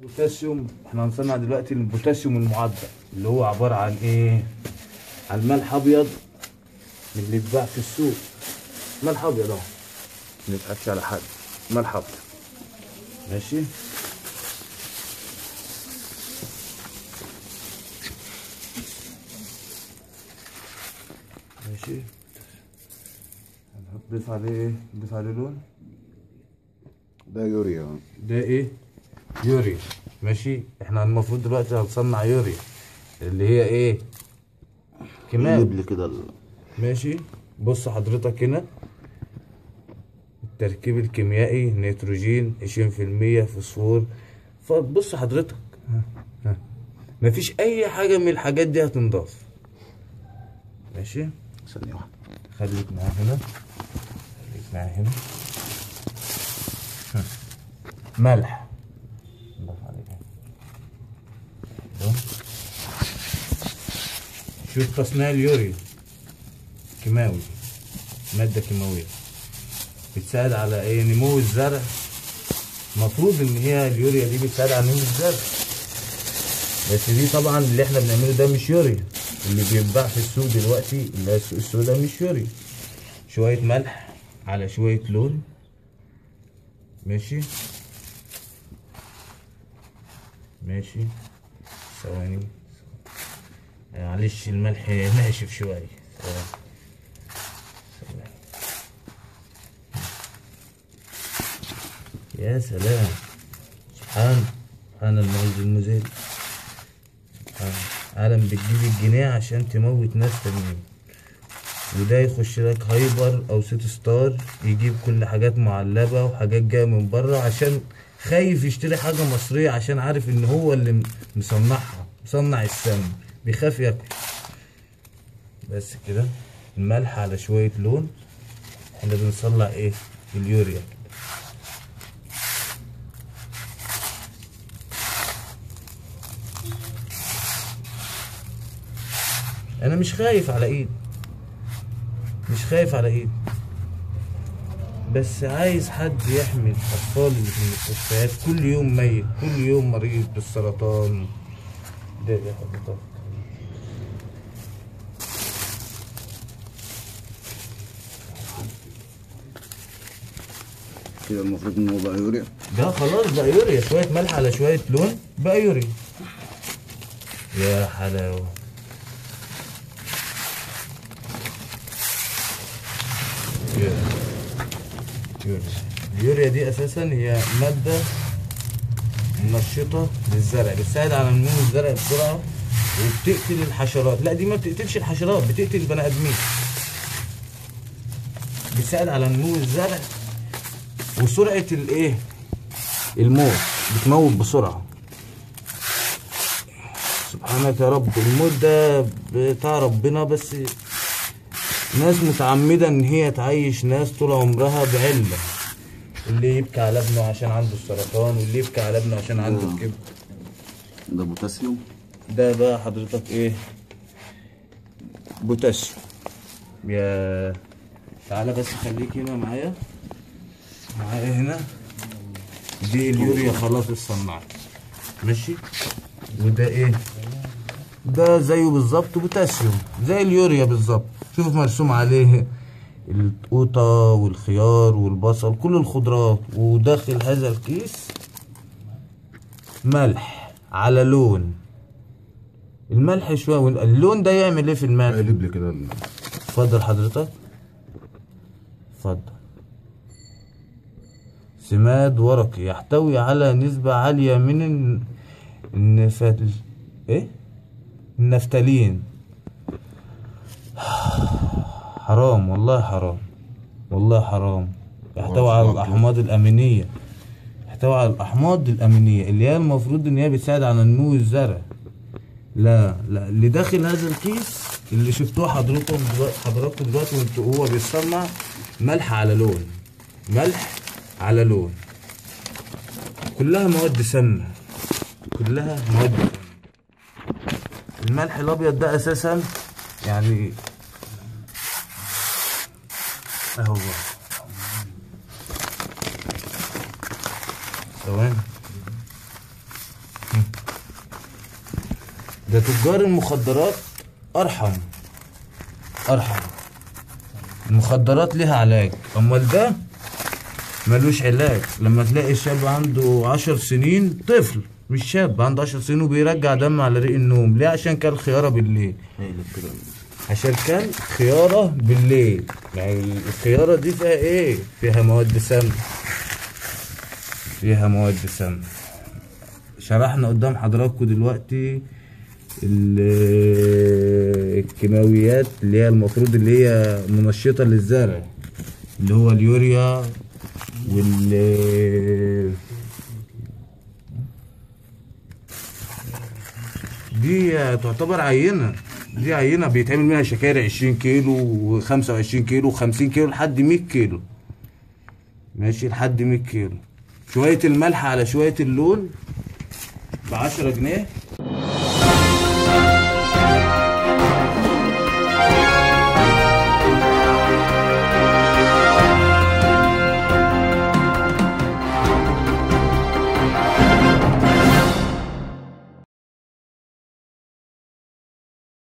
بوتاسيوم احنا هنصنع دلوقتي البوتاسيوم المعدل اللي هو عبارة عن ايه عن ملح ابيض من اللي بيتباع في السوق ملح ابيض اهو ما نضحكش على حد ملح ابيض ماشي ماشي هنضيف عليه ايه نضيف عليه لون ده يوريا ده ايه يوريا ماشي احنا المفروض دلوقتي هنصنع يوريا اللي هي ايه كيماوي قلب لي كده ال- ماشي بص حضرتك هنا التركيب الكيميائي نيتروجين 20% فوسفور فبص حضرتك ها ها مفيش اي حاجه من الحاجات دي هتنضاف ماشي ثانية واحدة خليك معايا هنا خليك معايا هنا ها. ملح نضيف عليه هنا. أهو. شوف تصنيع اليوريا كيماوي مادة كيماوية بتساعد على ايه نمو الزرع المفروض ان هي اليوريا دي بتساعد على نمو الزرع بس دي طبعا اللي احنا بنعمله ده مش يوريا اللي بيتباع في السوق دلوقتي اللي هي السوق السوداء مش يوريا شوية ملح على شوية لون ماشي ماشي ثواني معلش الملح ناشف شوية ثواني. ثواني. يا سلام سبحان سبحان المعز المذل سبحان عالم بتجيب الجنيه عشان تموت ناس تانيين وده يخش لك هايبر او سيت ستار يجيب كل حاجات معلبة وحاجات جاية من بره عشان خايف يشتري حاجة مصرية عشان عارف ان هو اللي م- مصنعها مصنع السم بيخاف ياكل بس كده الملح على شوية لون احنا بنصنع ايه اليوريا انا مش خايف على ايد مش خايف على ايد بس عايز حد يحمي الاطفال اللي في المستشفيات كل يوم ميت كل يوم مريض بالسرطان ده يا حضرتك كده المفروض ان هو بقى يوريا ده خلاص بقى يوريا شوية ملح على شوية لون بقى يوريا يا حلاوة يوريا يوريا اليوريا دي أساسا هي مادة منشطة للزرع بتساعد على نمو الزرع بسرعة وبتقتل الحشرات لا دي ما بتقتلش الحشرات بتقتل البني آدمين بتساعد على نمو الزرع وسرعة الايه الموت بتموت بسرعة سبحانك يا رب الموت ده بتاع ربنا بس ناس متعمدة ان هي تعيش ناس طول عمرها بعلة اللي يبكي على ابنه عشان عنده السرطان واللي يبكي على ابنه عشان عنده الكبد ده بوتاسيوم ده بقى حضرتك ايه بوتاسيوم يا تعالى بس خليك هنا معايا معايا هنا دي اليوريا خلاص اتصنعت ماشي وده ايه ده زيه بالظبط بوتاسيوم زي اليوريا بالظبط شوف مرسوم عليه القوطة والخيار والبصل كل الخضروات وداخل هذا الكيس ملح على لون الملح شوية وال- اللون ده يعمل ايه في الملح قلب لي كده ال- اتفضل حضرتك اتفضل سماد ورقي يحتوي على نسبة عالية من الن- النفال ايه النفتالين حرام والله حرام والله حرام يحتوي على الأحماض الأمينية يحتوي على الأحماض الأمينية اللي هي المفروض إن هي بتساعد على نمو الزرع لا لا اللي داخل هذا الكيس اللي شفتوه حضراتكم دلوقتي حضراتكم دلوقتي وانتوا هو بيصنع ملح على لون ملح على لون كلها مواد سامة كلها مواد سامة الملح الابيض ده اساسا يعني اهو ثواني ده تجار المخدرات ارحم ارحم المخدرات ليها علاج امال ده ملوش علاج لما تلاقي شاب عنده عشر سنين طفل مش شاب عنده عشر سنين وبيرجع دم على ريق النوم ليه عشان كان خيارة بالليل هيقلب كده عشان كان خيارة بالليل يعني الخيارة دي فيها ايه فيها مواد سم فيها مواد سم شرحنا قدام حضراتكم دلوقتي ال- الكيماويات اللي هي المفروض اللي هي منشطة للزرع اللي هو اليوريا وال دي تعتبر عينة دي عينة بيتعمل منها شكاري 20 كيلو و25 كيلو و50 كيلو لحد 100 كيلو ماشي لحد 100 كيلو شوية الملح على شوية اللون ب 10 جنيه